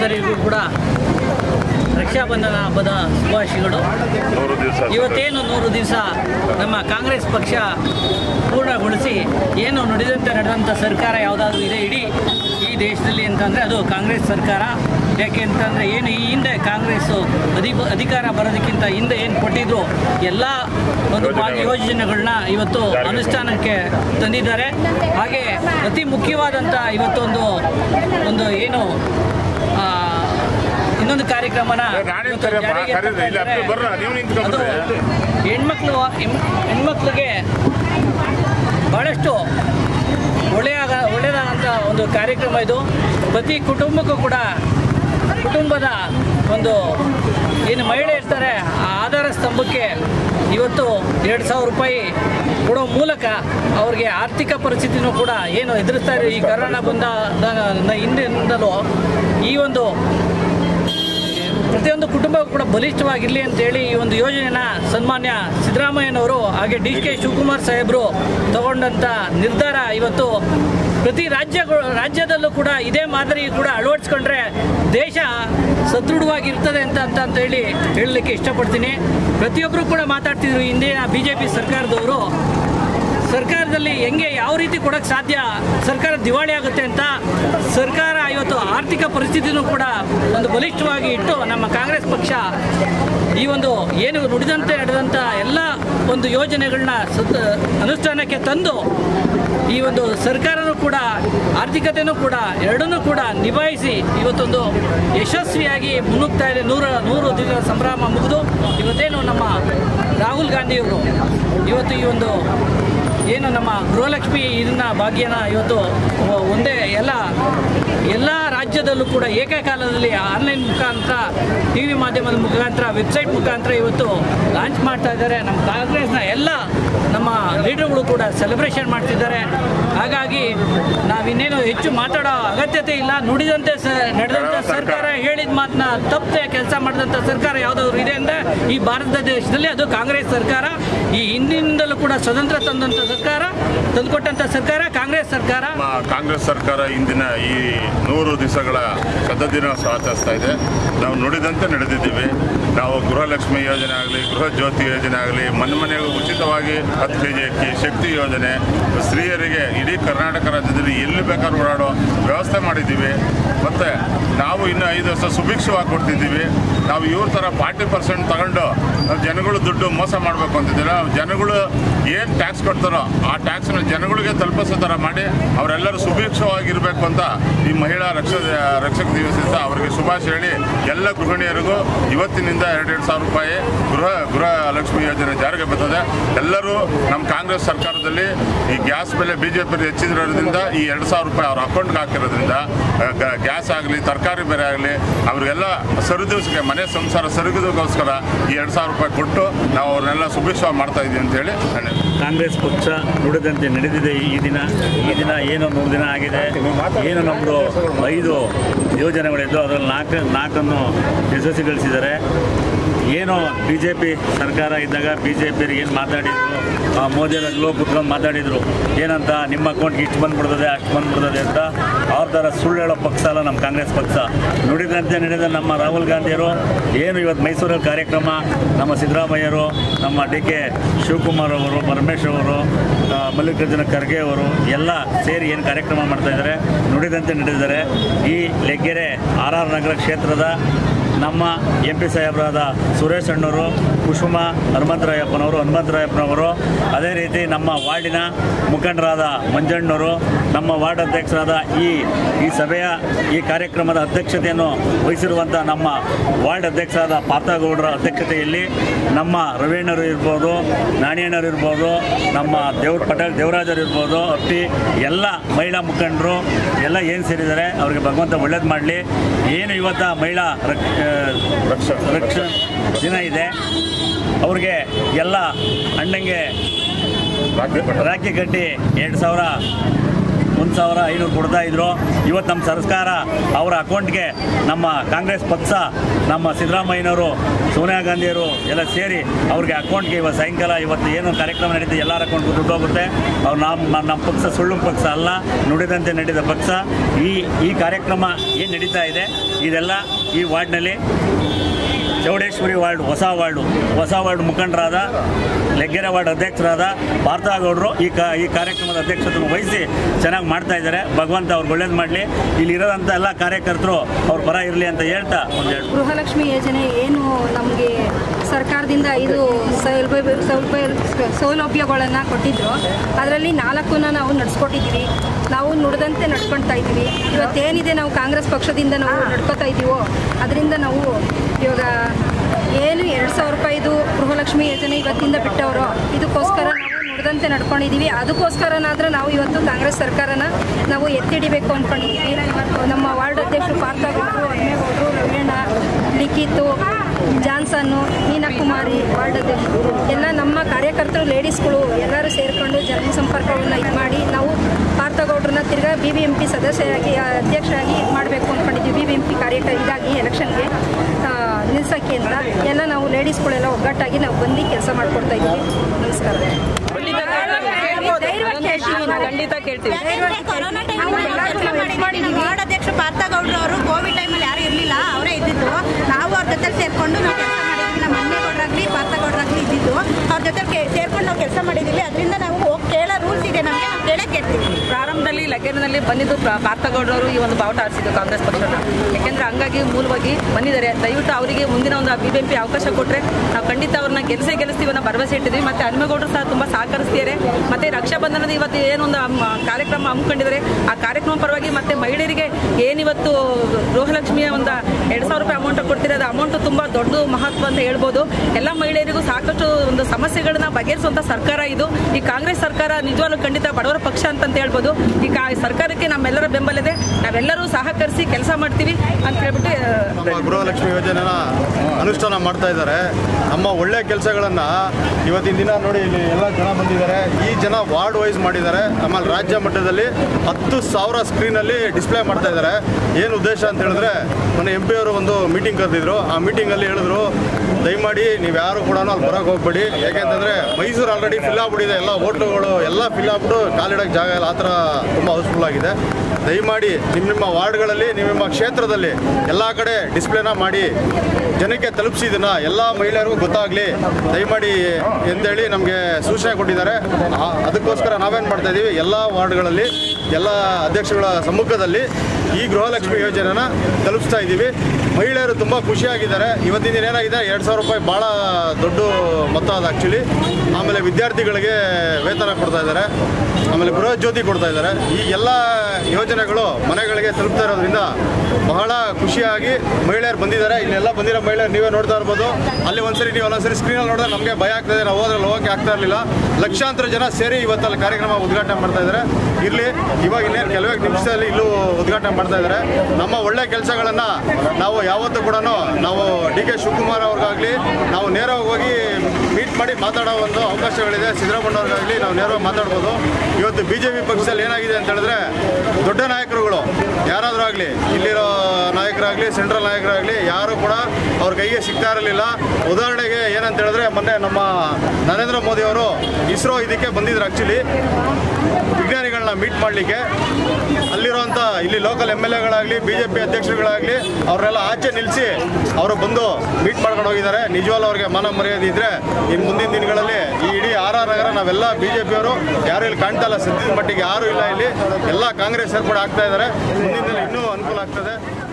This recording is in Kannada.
ಕಾರ್ಯಕರ್ತರಿಗೂ ಕೂಡ ರಕ್ಷಾಬಂಧನ ಹಬ್ಬದ ಶುಭಾಶಯಗಳು ನೂರು ದಿವಸ ಇವತ್ತೇನು ನೂರು ದಿವಸ ನಮ್ಮ ಕಾಂಗ್ರೆಸ್ ಪಕ್ಷ ಪೂರ್ಣಗೊಳಿಸಿ ಏನು ನುಡಿದಂತೆ ನಡೆದಂಥ ಸರ್ಕಾರ ಯಾವುದಾದ್ರೂ ಇದೆ ಇಡೀ ಈ ದೇಶದಲ್ಲಿ ಅಂತಂದರೆ ಅದು ಕಾಂಗ್ರೆಸ್ ಸರ್ಕಾರ ಯಾಕೆ ಅಂತಂದರೆ ಏನು ಈ ಹಿಂದೆ ಕಾಂಗ್ರೆಸ್ಸು ಅಧಿ ಅಧಿಕಾರ ಬರೋದಕ್ಕಿಂತ ಹಿಂದೆ ಏನು ಕೊಟ್ಟಿದ್ರು ಎಲ್ಲ ಒಂದು ಭಾಗ ಯೋಜನೆಗಳನ್ನ ಇವತ್ತು ಅನುಷ್ಠಾನಕ್ಕೆ ತಂದಿದ್ದಾರೆ ಹಾಗೆ ಅತಿ ಮುಖ್ಯವಾದಂಥ ಇವತ್ತೊಂದು ಒಂದು ಏನು ಆ, ಇನ್ನೊಂದು ಕಾರ್ಯಕ್ರಮನ ನಾನೇ ಇವತ್ತು ಕರೆಯಪ್ಪ, ಜಾರಿಗೆ ಕರೀರಿ, ತರ್ತಾ ಇಲ್ಲಿ ಇದ್ದಾರೆ. ಹತ್ರ ಬರ್ರ, ನೀವು ನಿಂತ್ಕೊಂಡ್ಬಿಡ್ರಿ. ಅದು ಹೆಣ್ಮಕ್ಳು ಹೆಣ್- ಹೆಣ್ಮಕ್ಳಿಗೆ ಭಾಳಷ್ಟು ಒಳ್ಳೆಯಾಗ ಒಳ್ಳೆಯದಾದಂಥ ಒಂದು ಕಾರ್ಯಕ್ರಮ ಇದು ಪ್ರತಿ ಕುಟುಂಬಕ್ಕೂ ಕೂಡ ಕುಟುಂಬದ ಒಂದು ಏನು ಮಹಿಳೆ ಇರ್ತಾರೆ ಆ ಆಧಾರ ಸ್ತಂಭಕ್ಕೆ ಇವತ್ತು ಎರಡು ಸಾವಿರ ರೂಪಾಯಿ ಕೊಡೋ ಮೂಲಕ ಅವ್ರಿಗೆ ಆರ್ಥಿಕ ಪರಿಸ್ಥಿತಿನೂ ಕೂಡ ಏನು ಎದುರಿಸ್ತಾ ಇರೋ ಈ ಕೊರೋನಾ ಬಂದ ಹಿಂದಿನಿಂದಲೂ ಈ ಒಂದು ಪ್ರತಿಯೊಂದು ಕುಟುಂಬಕ್ಕೂ ಕೂಡ ಬಲಿಷ್ಠವಾಗಿರಲಿ ಅಂತೇಳಿ ಈ ಒಂದು ಯೋಜನೆನ ಸನ್ಮಾನ್ಯ ಸಿದ್ದರಾಮಯ್ಯನವರು ಹಾಗೆ ಡಿ ಕೆ ಶಿವಕುಮಾರ್ ಸಾಹೇಬರು ತಗೊಂಡಂಥ ನಿರ್ಧಾರ ಇವತ್ತು ಪ್ರತಿ ರಾಜ್ಯಗಳು ರಾಜ್ಯದಲ್ಲೂ ಕೂಡ ಇದೇ ಮಾದರಿ ಕೂಡ ಅಳವಡಿಸ್ಕೊಂಡ್ರೆ ದೇಶ ಸದೃಢವಾಗಿರ್ತದೆ ಅಂತ ಅಂತ ಅಂತ ಹೇಳಿ ಹೇಳಲಿಕ್ಕೆ ಇಷ್ಟಪಡ್ತೀನಿ ಪ್ರತಿಯೊಬ್ಬರು ಕೂಡ ಮಾತಾಡ್ತಿದ್ರು ಹಿಂದಿನ ಬಿ ಜೆ ಪಿ ಸರ್ಕಾರದವರು ಸರ್ಕಾರದಲ್ಲಿ ಹೆಂಗೆ ಯಾವ ರೀತಿ ಕೊಡೋಕ್ಕೆ ಸಾಧ್ಯ ಸರ್ಕಾರ ದಿವಾಳಿ ಆಗುತ್ತೆ ಅಂತ ಸರ್ಕಾರ ಇವತ್ತು ಆರ್ಥಿಕ ಪರಿಸ್ಥಿತಿನೂ ಕೂಡ ಒಂದು ಬಲಿಷ್ಠವಾಗಿ ಇಟ್ಟು ನಮ್ಮ ಕಾಂಗ್ರೆಸ್ ಪಕ್ಷ ಈ ಒಂದು ಏನು ನುಡಿದಂತೆ ನಡೆದಂಥ ಎಲ್ಲ ಒಂದು ಯೋಜನೆಗಳನ್ನ ಸತ್ ಅನುಷ್ಠಾನಕ್ಕೆ ತಂದು ಈ ಒಂದು ಸರ್ಕಾರನೂ ಕೂಡ ಆರ್ಥಿಕತೆಯೂ ಕೂಡ ಎರಡನ್ನೂ ಕೂಡ ನಿಭಾಯಿಸಿ ಇವತ್ತೊಂದು ಯಶಸ್ವಿಯಾಗಿ ಮುನ್ನುಗ್ತಾ ಇದೆ ನೂರ ನೂರು ದಿನದ ಸಂಭ್ರಮ ಮುಗಿದು ಇವತ್ತೇನು ನಮ್ಮ ರಾಹುಲ್ ಗಾಂಧಿಯವರು ಇವತ್ತು ಈ ಒಂದು ಏನು ನಮ್ಮ ಗೃಹಲಕ್ಷ್ಮಿ ಇದನ್ನ ಭಾಗ್ಯನ ಇವತ್ತು ಒ- ಒಂದೇ ಎಲ್ಲ ಎಲ್ಲ ರಾಜ್ಯದಲ್ಲೂ ಕೂಡ ಏಕಕಾಲದಲ್ಲಿ ಆನ್ಲೈನ್ ಮುಖಾಂತರ ಟಿ ವಿ ಮಾಧ್ಯಮದ ಮುಖಾಂತರ ವೆಬ್ಸೈಟ್ ಮುಖಾಂತರ ಇವತ್ತು ಲಾಂಚ್ ಮಾಡ್ತಾ ಇದ್ದಾರೆ ನಮ್ಮ ಕಾಂಗ್ರೆಸ್ನ ಎಲ್ಲ ನಮ್ಮ ಲೀಡರ್ಗಳು ಕೂಡ ಸೆಲೆಬ್ರೇಷನ್ ಮಾಡ್ತಿದ್ದಾರೆ ಹಾಗಾಗಿ ನಾವಿನ್ನೇನು ಹೆಚ್ಚು ಮಾತಾಡೋ ಅಗತ್ಯತೆ ಇಲ್ಲ ನುಡಿದಂತೆ ಸ ನಡೆದಂಥ ಸರ್ಕಾರ ಹೇಳಿದ ಮಾತನ್ನ ತಪ್ಪದೆ ಕೆಲಸ ಮಾಡಿದಂಥ ಸರ್ಕಾರ ಯಾವುದಾದ್ರು ಇದೆ ಅಂದರೆ ಈ ಭಾರತ ದೇಶದಲ್ಲಿ ಅದು ಕಾಂಗ್ರೆಸ್ ಸರ್ಕಾರ ಈ ಹಿಂದಿನಿಂದಲೂ ಕೂಡ ಸ್ವತಂತ್ರ ತಂದಂಥ ಸರ್ಕಾರ ತಂದುಕೊಟ್ಟಂಥ ಸರ್ಕಾರ ಕಾಂಗ್ರೆಸ್ ಸರ್ಕಾರ ನಮ್ಮ ಕಾಂಗ್ರೆಸ್ ಸರ್ಕಾರ ಇಂದಿನ ಈ ನೂರು ದಿವಸಗಳ ದಿನ ಆಚರಿಸ್ತಾ ಇದೆ ನಾವು ನುಡಿದಂತೆ ನಡೆದಿದ್ದೀವಿ ನಾವು ಗೃಹಲಕ್ಷ್ಮಿ ಯೋಜನೆ ಆಗಲಿ ಗೃಹ ಜ್ಯೋತಿ ಯೋಜನೆ ಆಗಲಿ ಮನೆ ಮನೆಗೂ ಉಚಿತವಾಗಿ ಹತ್ತು ಕೆ ಜಿ ಅಕ್ಕಿ ಶಕ್ತಿ ಯೋಜನೆ ಸ್ತ್ರೀಯರಿಗೆ ಇಡೀ ಕರ್ನಾಟಕ ರಾಜ್ಯದಲ್ಲಿ ಎಲ್ಲಿ ಬೇಕಾದ್ರೂ ಓಡಾಡೋ ವ್ಯವಸ್ಥೆ ಮಾಡಿದ್ದೀವಿ ಮತ್ತು ನಾವು ಇನ್ನು ಐದು ವರ್ಷ ಸುಭಿಕ್ಷವಾಗಿ ಕೊಡ್ತಿದ್ದೀವಿ ನಾವು ಇವ್ರ ಥರ ಫಾರ್ಟಿ ಪರ್ಸೆಂಟ್ ತಗೊಂಡು ನಾವು ಜನಗಳು ದುಡ್ಡು ಮೋಸ ಮಾಡಬೇಕು ಅಂತಿದ್ದೀರ ಜನಗಳು ಏನು ಟ್ಯಾಕ್ಸ್ ಕೊಡ್ತಾರೋ ಆ ಟ್ಯಾಕ್ಸ್ನ ಜನಗಳಿಗೆ ತಲುಪಿಸೋ ಥರ ಮಾಡಿ ಅವರೆಲ್ಲರೂ ಸುಭಿಕ್ಷವಾಗಿರಬೇಕು ಅಂತ ಈ ಮಹಿಳಾ ರಕ್ಷ ರಕ್ಷಕ ದಿವಸದಿಂದ ಅವರಿಗೆ ಶುಭಾಶಯ ಹೇಳಿ ಎಲ್ಲ ಗೃಹಿಣಿಯರಿಗೂ ಇವತ್ತಿನಿಂದ ಎರಡೆರಡು ಸಾವಿರ ರೂಪಾಯಿ ಗೃಹ ಗೃಹ ಲಕ್ಷ್ಮಿ ಯೋಜನೆ ಜಾರಿಗೆ ಬರ್ತದೆ ಎಲ್ಲರೂ ನಮ್ಮ ಕಾಂಗ್ರೆಸ್ ಸರ್ಕಾರದಲ್ಲಿ ಈ ಗ್ಯಾಸ್ ಬೆಲೆ ಬಿ ಜೆ ಪಿ ಹೆಚ್ಚಿರೋದ್ರಿಂದ ಈ ಎರಡು ಸಾವಿರ ರೂಪಾಯಿ ಅವ್ರ ಅಕೌಂಟ್ಗೆ ಹಾಕಿರೋದ್ರಿಂದ ಆ, ಗ- ಗ್ಯಾಸ್ ಆಗಲಿ ತರಕಾರಿ ಬೆಲೆ ಆಗಲಿ ಅವರಿಗೆಲ್ಲ ಸರಿದೂಸಿಗೆ ಮನೆ ಸಂಸಾರ ಸರಿಗೋಸ್ಕರ ಈ ಎರಡು ಸಾವಿರ ರೂಪಾಯಿ ಕೊಟ್ಟು ನಾವು ಅವ್ರನ್ನೆಲ್ಲ ಸುಭಿಕ್ಷವಾಗಿ ಮಾಡ್ತಾ ಇದ್ದೀವಿ ಅಂತ ಹೇಳಿ ನಾನು ಕಾಂಗ್ರೆಸ್ ಪಕ್ಷ ನುಡಿದಂತೆ ನಡೆದಿದೆ ಈ ದಿನ ಈ ದಿನ ಏನು ನೂರು ದಿನ ಆಗಿದೆ ಏನು ನಮ್ಮದು ಐದು ಯೋಜನೆಗಳಿದ್ದು ಅದರಲ್ಲಿ ನಾಲ್ಕು ನಾಲ್ಕನ್ನು ಯಶಸ್ವಿಗೊಳಿಸಿದ್ದಾರೆ ಏನು ಬಿ ಜೆ ಪಿ ಸರ್ಕಾರ ಇದ್ದಾಗ ಬಿ ಜೆ ಪಿಯವ್ರಿಗೆ ಏನು ಮಾತಾಡಿದ್ರು ಆ, ಮೋದಿಯವರೆಲ್ಲೋ ಕುತ್ಕೊಂಡು ಮಾತಾಡಿದರು ಏನಂತ ನಿಮ್ಮ ಅಕೌಂಟ್ಗೆ ಇಷ್ಟು ಬಂದ್ಬಿಡ್ತದೆ ಅಷ್ಟು ಬಂದ್ಬಿಡ್ತದೆ ಅಂತ ಅವ್ರ ಥರ ಸುಳ್ಳು ಹೇಳೋ ಪಕ್ಷ ಅಲ್ಲ ನಮ್ಮ ಕಾಂಗ್ರೆಸ್ ಪಕ್ಷ ನುಡಿದಂತೆ ನಡೆದ ನಮ್ಮ ರಾಹುಲ್ ಗಾಂಧಿಯವರು ಏನು ಇವತ್ತು ಮೈಸೂರಲ್ಲಿ ಕಾರ್ಯಕ್ರಮ ನಮ್ಮ ಸಿದ್ದರಾಮಯ್ಯರು ನಮ್ಮ ಡಿ ಕೆ ಶಿವಕುಮಾರ್ ಅವರು ಪರಮೇಶ್ ಅವರು ಆ, ಮಲ್ಲಿಕಾರ್ಜುನ ಖರ್ಗೆ ಅವರು ಎಲ್ಲ ಸೇರಿ ಏನು ಕಾರ್ಯಕ್ರಮ ಮಾಡ್ತಾ ಇದ್ದಾರೆ ನುಡಿದಂತೆ ನಡೆದಿದ್ದಾರೆ ಈ ಲೆಗ್ಗೆರೆ ಆರ್ ಆರ್ ನಗರ ಕ್ಷೇತ್ರದ ನಮ್ಮ ಎಂ ಪಿ ಸಾಹೇಬರಾದ ಸುರೇಶ್ ಅಣ್ಣವರು ಕುಸುಮ ಹನುಮಂತರಾಯಪ್ಪನವರು ಹನುಮಂತರಾಯಪ್ಪನವರು ಅದೇ ರೀತಿ ನಮ್ಮ ವಾರ್ಡಿನ ಮುಖಂಡರಾದ ಮಂಜಣ್ಣವರು ನಮ್ಮ ವಾರ್ಡ್ ಅಧ್ಯಕ್ಷರಾದ ಈ ಈ ಸಭೆಯ ಈ ಕಾರ್ಯಕ್ರಮದ ಅಧ್ಯಕ್ಷತೆಯನ್ನು ವಹಿಸಿರುವಂಥ ನಮ್ಮ ವಾರ್ಡ್ ಅಧ್ಯಕ್ಷರಾದ ಪಾರ್ಥಗೌಡರ ಅಧ್ಯಕ್ಷತೆಯಲ್ಲಿ ನಮ್ಮ ರವೀಣ್ಣರು ಇರ್ಬೋದು ನಾಣಿಯಣ್ಣರು ಇರ್ಬೋದು ನಮ್ಮ ದೇವ್ರ ಪಟೇಲ್ ದೇವರಾಜರು ಇರ್ಬೋದು ಅಪ್ಪಿ ಎಲ್ಲ ಮಹಿಳಾ ಮುಖಂಡರು ಎಲ್ಲ ಏನು ಸೇರಿದ್ದಾರೆ ಅವರಿಗೆ ಭಗವಂತ ಒಳ್ಳೇದು ಮಾಡಲಿ ಏನು ಇವತ್ತು ಮಹಿಳಾ ರಕ್- ಆ, ರಕ್ಷ ರಕ್ಷ ದಿನ ಇದೆ ಅವ್ರಿಗೆ ಎಲ್ಲ ಅಣ್ಣಂಗೆ ರಾಜ್ಯ ಪಟ್ಟ ರಾಖಿ ಕಟ್ಟಿ ಎರಡು ಸಾವಿರ ಒಂದು ಸಾವಿರ ಐನೂರು ಕೊಡ್ತಾ ಇದ್ರು ಇವತ್ತು ನಮ್ಮ ಸರ್ಕಾರ ಅವರ ಅಕೌಂಟ್ಗೆ ನಮ್ಮ ಕಾಂಗ್ರೆಸ್ ಪಕ್ಷ ನಮ್ಮ ಸಿದ್ದರಾಮಯ್ಯನವರು ಸೋನಿಯಾ ಗಾಂಧಿಯವರು ಎಲ್ಲ ಸೇರಿ ಅವ್ರಿಗೆ ಅಕೌಂಟ್ಗೆ ಇವತ್ತು ಸಾಯಂಕಾಲ ಇವತ್ತು ಏನು ಕಾರ್ಯಕ್ರಮ ನಡೀತಿದೆ ಎಲ್ಲರ ಅಕೌಂಟ್ಗೂ ದುಡ್ಡು ಹೋಗುತ್ತೆ ಅವ್ರು ನಮ್ಮ ನಮ್ಮ ಪಕ್ಷ ಸುಳ್ಳು ಪಕ್ಷ ಅಲ್ಲ ನುಡಿದಂತೆ ನಡೆದ ಪಕ್ಷ ಈ ಈ ಕಾರ್ಯಕ್ರಮ ಏನು ನಡೀತಾ ಇದೆ ಇದೆಲ್ಲ ಈ ವಾರ್ಡ್ನಲ್ಲಿ ಚೌಡೇಶ್ವರಿ ವಾರ್ಡ್ ಹೊಸ ವಾರ್ಡು ಹೊಸ ವಾರ್ಡ್ ಮುಖಂಡರಾದ ಲೆಗ್ಗೆರೆ ವಾರ್ಡ್ ಅಧ್ಯಕ್ಷರಾದ ಭಾರತಗೌಡರು ಈ ಕಾ ಈ ಕಾರ್ಯಕ್ರಮದ ಅಧ್ಯಕ್ಷತೆ ವಹಿಸಿ ಚೆನ್ನಾಗಿ ಮಾಡ್ತಾ ಇದ್ದಾರೆ ಭಗವಂತ ಅವ್ರಿಗೆ ಒಳ್ಳೇದು ಮಾಡಲಿ ಇಲ್ಲಿರೋದಂಥ ಎಲ್ಲ ಕಾರ್ಯಕರ್ತರು ಅವ್ರ ಪರ ಇರಲಿ ಅಂತ ಹೇಳ್ತಾ ಒಂದೆರಡು ಗೃಹಲಕ್ಷ್ಮಿ ಯೋಜನೆ ಏನು ನಮಗೆ ಸರ್ಕಾರದಿಂದ ಇದು ಸೌಲಭ್ಯ ಸೌಲಭ್ಯ ಸೌಲಭ್ಯಗಳನ್ನು ಕೊಟ್ಟಿದ್ರು ಅದರಲ್ಲಿ ನಾಲ್ಕನ್ನ ನಾವು ನಡೆಸ್ಕೊಟ್ಟಿದ್ದೀವಿ ನಾವು ನುಡಿದಂತೆ ನಡ್ಕೊಳ್ತಾ ಇದ್ದೀವಿ ಇವತ್ತೇನಿದೆ ನಾವು ಕಾಂಗ್ರೆಸ್ ಪಕ್ಷದಿಂದ ನಾವು ನಡ್ಕೊತಾ ಇದ್ದೀವೋ ಅದರಿಂದ ನಾವು ಇವಾಗ ಏನು ಎರಡು ಸಾವಿರ ರೂಪಾಯಿದು ಗೃಹಲಕ್ಷ್ಮಿ ಯೋಜನೆ ಇವತ್ತಿಂದ ಬಿಟ್ಟವರು ಇದಕ್ಕೋಸ್ಕರ ನಾವು ನುಡಿದಂತೆ ನಡ್ಕೊಂಡಿದ್ದೀವಿ ಅದಕ್ಕೋಸ್ಕರನಾದರೂ ನಾವು ಇವತ್ತು ಕಾಂಗ್ರೆಸ್ ಸರ್ಕಾರನ ನಾವು ಎತ್ತಿಡಿಬೇಕು ಅಂದ್ಕೊಂಡಿದ್ದೀವಿ ನಮ್ಮ ವಾರ್ಡ್ ಅಧ್ಯಕ್ಷರು ಪಾರ್ಥಗೌಡರು ಅಣ್ಣೇಗೌಡರು ರವೀಣ ಲಿಖಿತು ಜಾನ್ಸನ್ನು ಮೀನಾಕುಮಾರಿ ವಾರ್ಡ್ ಅಧ್ಯಕ್ಷರು ಎಲ್ಲ ನಮ್ಮ ಕಾರ್ಯಕರ್ತರು ಲೇಡೀಸ್ಗಳು ಎಲ್ಲರೂ ಸೇರಿಕೊಂಡು ಜನ ಸಂಪರ್ಕವನ್ನು ಇದು ಮಾಡಿ ನಾವು ಪಾರ್ಥಗೌಡ್ರನ್ನ ತಿರ್ಗಾ ಬಿ ಬಿ ಎಂ ಪಿ ಸದಸ್ಯರಾಗಿ ಆ, ಅಧ್ಯಕ್ಷರಾಗಿ ಮಾಡಬೇಕು ಅಂದ್ಕೊಂಡಿದ್ದೀವಿ ಬಿ ಬಿ ಎಂ ಪಿ ಕಾರ್ಯಕ ಇದಾಗಿ ಎಲೆಕ್ಷನ್ಗೆ ನಿಲ್ಸೋಕ್ಕೆ ಅಂತ ಎಲ್ಲ ನಾವು ಲೇಡೀಸ್ಗಳೆಲ್ಲ ಒಗ್ಗಟ್ಟಾಗಿ ನಾವು ಬಂದು ಕೆಲಸ ಮಾಡ್ಕೊಡ್ತಾ ಇದ್ದೀವಿ ನಮಸ್ಕಾರ ಧೈರ್ಯವಾಗಿ ಕೇಳ್ತೀವಿ ನಾವು. ಖಂಡಿತ ಕೇಳ್ತೀವಿ ಧೈರ್ಯವಾಗಿ ಕೊರೋನಾ ಕೇಳ್ತೀವಿ. ಟೈಮಲ್ಲಿ ನಾವು ಎಲ್ಲರೂ ಯೋಚನೆ help ಮಾಡಿದ್ದೀವಿ. ವಾರ್ಡ್ ಅಧ್ಯಕ್ಷ ಪಾರ್ಥಗೌಡ್ರು ಅವರು ಕೋವಿಡ್ ಟೈಮಲ್ಲಿ ಯಾರು ಇರಲಿಲ್ಲ ಅವರೇ ಇದ್ದಿದ್ದು ನಾವು ಅವ್ರ ಜೊತೆ ಸೇರ್ಕೊಂಡು ನಾವು ಕೆಲಸ ಮಾಡಿದ್ವಿ ನಮ್ಮ ಅಣ್ಣೇಗೌಡರಾಗಲಿ ಪಾರ್ಥಗೌಡರಾಗಲಿ ಇದ್ದಿದ್ದು ಅವ್ರ ಜೊತೆ ಕೇ- ಸೇರ್ಕೊಂಡು ನಾವು ಕೆಲಸ ಮಾಡಿದ್ದೀವಿ ಅದರಿಂದ ನಾವು ಹೋಗಿ ಕೇಳೋ ರೂಲ್ಸ್ ಇದೆ ನಮಗೆ ನಾವು ಕೇಳೇ ಕೇಳ್ತೀವಿ ಪ್ರಾರಂಭದಲ್ಲಿ ಲಗ್ಗೆರಿನಲ್ಲಿ ಬಂದಿದ್ದು ಪ್ರ- ಪಾರ್ಥಗೌಡರವರು ಈ ಒಂದು ಬಾವುಟ ಆರಿಸಿದ್ದು ಕಾಂಗ್ರೆಸ್ ಪಕ್ಷನ ಯಾಕೆಂದ್ರೆ ಹಂಗಾಗಿ ಮೂಲವಾಗಿ ಬಂದಿದ್ದಾರೆ ದಯವಿಟ್ಟು ಅವರಿಗೆ ಮುಂದಿನ ಒಂದು ಬಿ ಬಿ ಎಂ ಪಿ ಅವಕಾಶ ಕೊಟ್ಟರೆ ನಾವು ಖಂಡಿತ ಅವ್ರನ್ನ ಗೆಲ್ಸೇ ಗೆಲ್ಲಿಸ್ತೀವಿ ಅನ್ನೋ ಭರವಸೆ ಇಟ್ಟಿದ್ವಿ ಮತ್ತೆ ಹನುಮೇಗೌಡರು ಸಹ ತುಂಬ ಸಹಕರಿಸ್ತಿದ್ದಾರೆ ಮತ್ತೆ ರಕ್ಷಾಬಂಧನದ ಇವತ್ತು ಏನೊಂದು ಹಮ್- ಕಾರ್ಯಕ್ರಮ ಹಮ್ಮಿಕೊಂಡಿದ್ದಾರೆ ಆ ಕಾರ್ಯಕ್ರಮ ಪರವಾಗಿ ಮತ್ತೆ ಮಹಿಳೆಯರಿಗೆ ಏನಿವತ್ತು ಗೃಹಲಕ್ಷ್ಮಿಯ ಒಂದು ಎರಡು ಸಾವಿರ ರೂಪಾಯಿ ಅಮೌಂಟ್ ಕೊಡ್ತಿರೋದು ಅಮೌಂಟ್ ತುಂಬ ದೊಡ್ಡ ಮಹತ್ವ ಅಂತ ಹೇಳ್ಬೋದು ಎಲ್ಲ ಮಹಿಳೆಯರಿಗೂ ಸಾಕಷ್ಟು ಒಂದು ಸಮಸ್ಯೆಗಳನ್ನ ಬಗೆಹರಿಸುವಂಥ ಸರ್ಕಾರ ಇದು ಈ ಕಾಂಗ್ರೆಸ್ ಸರ್ಕಾರ ನಿಜವಾಗ್ಲೂ ಖಂಡಿತ ಬಡವರ ಪಕ್ಷ ಅಂತಂತ ಹೇಳ್ಬೋದು ಈ ಕಾ ಸರ್ಕಾರಕ್ಕೆ ನಮ್ಮೆಲ್ಲರ ಬೆಂಬಲ ಇದೆ ನಾವೆಲ್ಲರೂ ಸಹಕರಿಸಿ ಕೆಲಸ ಮಾಡ್ತೀವಿ ಅಂತ ಹೇಳ್ಬಿಟ್ಟು ಆ, ನಮ್ಮ ಗೃಹಲಕ್ಷ್ಮಿ ಯೋಜನೆನ ಅನುಷ್ಠಾನ ಮಾಡ್ತಾ ಇದ್ದಾರೆ ನಮ್ಮ ಒಳ್ಳೆ ಕೆಲಸಗಳನ್ನ ಇವತ್ತಿನ ದಿನ ನೋಡಿ ಇಲ್ಲಿ ಎಲ್ಲ ಜನ ಬಂದಿದ್ದಾರೆ ಈ ಜನ ವಾರ್ಡ್ ವೈಸ್ ಮಾಡಿದ್ದಾರೆ ಆಮೇಲೆ ರಾಜ್ಯ ಮಟ್ಟದಲ್ಲಿ ಹತ್ತು ಸಾವಿರ ಸ್ಕ್ರೀನಲ್ಲಿ ಡಿಸ್ಪ್ಲೇ ಮಾಡ್ತಾ ಇದ್ದಾರೆ ಏನು ಉದ್ದೇಶ ಅಂತ ಹೇಳಿದ್ರೆ ಮೊನ್ನೆ ಎಂ ಪಿ ಅವರು ಒಂದು ಮೀಟಿಂಗ್ ಕರೆದಿದ್ರು ಆ ಮೀಟಿಂಗಲ್ಲಿ ಹೇಳಿದ್ರು ದಯಮಾಡಿ ನೀವು ಯಾರು ಕೂಡ ಅಲ್ಲಿ ಬರೋಕೆ ಹೋಗ್ಬೇಡಿ ಯಾಕೆಂತಂದ್ರೆ ಮೈಸೂರು ಆಲ್ರೆಡಿ ಫಿಲ್ ಆಗ್ಬಿಟ್ಟಿದೆ ಎಲ್ಲ ಹೋಟ್ಲುಗಳು ಎಲ್ಲ ಫಿಲ್ ಆಗ್ಬಿಟ್ಟು ಕಾಲಿಡೋಕೆ ಜಾಗ ಇಲ್ಲ ಆ ಥರ ತುಂಬ ಹೌಸ್ಫುಲ್ ಆಗಿದೆ ದಯಮಾಡಿ ನಿಮ್ಮ ನಿಮ್ಮ ವಾರ್ಡ್ಗಳಲ್ಲಿ ನಿಮ್ಮ ನಿಮ್ಮ ಕ್ಷೇತ್ರದಲ್ಲಿ ಎಲ್ಲ ಕಡೆ ಡಿಸ್ಪ್ಲೇನ ಮಾಡಿ ಜನಕ್ಕೆ ತಲುಪಿಸಿ ಇದನ್ನ ಎಲ್ಲ ಮಹಿಳೆಯರಿಗೂ ಗೊತ್ತಾಗಲಿ ದಯಮಾಡಿ ಅಂತೇಳಿ ನಮಗೆ ಸೂಚನೆ ಕೊಟ್ಟಿದ್ದಾರೆ ಆ- ಅದಕ್ಕೋಸ್ಕರ ನಾವೇನು ಮಾಡ್ತಾ ಇದ್ದೀವಿ ಎಲ್ಲ ವಾರ್ಡ್ಗಳಲ್ಲಿ ಎಲ್ಲ ಅಧ್ಯಕ್ಷಗಳ ಸಮ್ಮುಖದಲ್ಲಿ ಈ ಗೃಹಲಕ್ಷ್ಮಿ ಯೋಜನೆನ ತಲುಪಿಸ್ತಾ ಇದ್ದೀವಿ ಮಹಿಳೆಯರು ತುಂಬ ಖುಷಿಯಾಗಿದ್ದಾರೆ ಇವತ್ತಿನ ದಿನ ಏನಾಗಿದೆ ಎರಡು ಸಾವಿರ ರೂಪಾಯಿ ಭಾಳ ದೊಡ್ಡ ಮೊತ್ತ ಅದು ಆ್ಯಕ್ಚುಲಿ ಆಮೇಲೆ ವಿದ್ಯಾರ್ಥಿಗಳಿಗೆ ವೇತನ ಕೊಡ್ತಾ ಇದ್ದಾರೆ ಆಮೇಲೆ ಗೃಹ ಜ್ಯೋತಿ ಕೊಡ್ತಾ ಇದ್ದಾರೆ ಈ ಎಲ್ಲ ಯೋಜನೆಗಳು ಮನೆಗಳಿಗೆ ತಲುಪ್ತಾ ಇರೋದ್ರಿಂದ ಬಹಳ ಖುಷಿಯಾಗಿ ಮಹಿಳೆಯರು ಬಂದಿದ್ದಾರೆ ಇಲ್ಲೆಲ್ಲ ಬಂದಿರೋ ಮಹಿಳೆಯರು ನೀವೇ ನೋಡ್ತಾ ಇರ್ಬೋದು ಅಲ್ಲಿ ಒಂದ್ಸರಿ ನೀವು ಒಂದೊಂದ್ಸರಿ ಸ್ಕ್ರೀನಲ್ಲಿ ನೋಡಿದ್ರೆ ನಮಗೆ ಭಯ ಆಗ್ತದೆ ನಾವು ಹೋದ್ರಲ್ಲಿ ಹೋಗಕ್ಕೆ ಆಗ್ತಾ ಇರಲಿಲ್ಲ ಲಕ್ಷಾಂತರ ಜನ ಸೇರಿ ಇವತ್ತಲ್ಲಿ ಕಾರ್ಯಕ್ರಮ ಉದ್ಘಾಟನೆ ಮಾಡ್ತಾ ಇದ್ದಾರೆ ಇರಲಿ ಇವಾಗ ಇನ್ನೇನು ಕೆಲವೇ ನಿಮಿಷದಲ್ಲಿ ಇಲ್ಲೂ ಉದ್ಘಾಟನೆ ಮಾಡ್ತಾ ಇದ್ದಾರೆ ನಮ್ಮ ಒಳ್ಳೆ ಕೆಲಸಗಳನ್ನು ನಾವು ಯಾವತ್ತೂ ಕೂಡ ನಾವು ಡಿ ಕೆ ಶಿವಕುಮಾರ್ ಅವ್ರಿಗಾಗಲಿ ನಾವು ನೇರವಾಗಿ ಹೋಗಿ ಮೀಟ್ ಮಾಡಿ ಮಾತಾಡೋ ಒಂದು ಅವಕಾಶಗಳಿದೆ ಸಿದ್ದರಾಮಯ್ಯವ್ರಿಗಾಗಲಿ ನಾವು ನೇರವಾಗಿ ಮಾತಾಡ್ಬೋದು ಇವತ್ತು ಬಿ ಜೆ ಪಿ ಪಕ್ಷದಲ್ಲಿ ಏನಾಗಿದೆ ಅಂತ ಹೇಳಿದ್ರೆ ದೊಡ್ಡ ನಾಯಕರುಗಳು ಯಾರಾದರೂ ಆಗಲಿ ಇಲ್ಲಿರೋ ನಾಯಕರಾಗಲಿ ಸೆಂಟ್ರಲ್ ನಾಯಕರಾಗಲಿ ಯಾರು ಕೂಡ ಅವ್ರ ಕೈಗೆ ಸಿಗ್ತಾ ಇರಲಿಲ್ಲ ಉದಾಹರಣೆಗೆ ಏನಂತ ಹೇಳಿದ್ರೆ ಮೊನ್ನೆ ನಮ್ಮ ನರೇಂದ್ರ ಮೋದಿ ಅವರು ಇಸ್ರೋ ಇದಕ್ಕೆ ಬಂದಿದ್ರು ಆ್ಯಕ್ಚುಲಿ ವಿಜ್ಞಾನಿಗಳನ್ನ ಮೀಟ್ ಮಾಡಲಿಕ್ಕೆ ಅಲ್ಲಿರುವಂಥ ಇಲ್ಲಿ ಲೋಕಲ್ ಎಮ್ ಎಲ್ ಎಗಳಾಗಲಿ ಬಿ ಜೆ ಪಿ ಅಧ್ಯಕ್ಷರುಗಳಾಗಲಿ ಅವರೆಲ್ಲ ಆಚೆ ನಿಲ್ಲಿಸಿ ಅವರು ಬಂದು ಮೀಟ್ ಮಾಡ್ಕೊಂಡು ಹೋಗಿದ್ದಾರೆ ನಿಜವಾಗ್ಲೂ ಅವ್ರಿಗೆ ಮಾನ ಮರ್ಯಾದೆ ಇದ್ದರೆ ಇನ್ನು ಮುಂದಿನ ದಿನಗಳಲ್ಲಿ ಈ ಇಡೀ ಆರ್ ಆರ್ ನಗರ ನಾವೆಲ್ಲ ಬಿ ಜೆ ಪಿಯವರು ಯಾರು ಇಲ್ಲಿ ಕಾಣ್ತಾ ಇಲ್ಲ ಸದ್ಯದ ಮಟ್ಟಿಗೆ ಯಾರೂ ಇಲ್ಲ ಇಲ್ಲಿ ಎಲ್ಲ ಕಾಂಗ್ರೆಸ್ ಸೇರ್ಪಡೆ ಆಗ್ತಾ ಇದ್ದಾರೆ ಮುಂದಿನ ದಿನ ಇನ್ನೂ ಅನುಕೂಲ ಆಗ್ತದೆ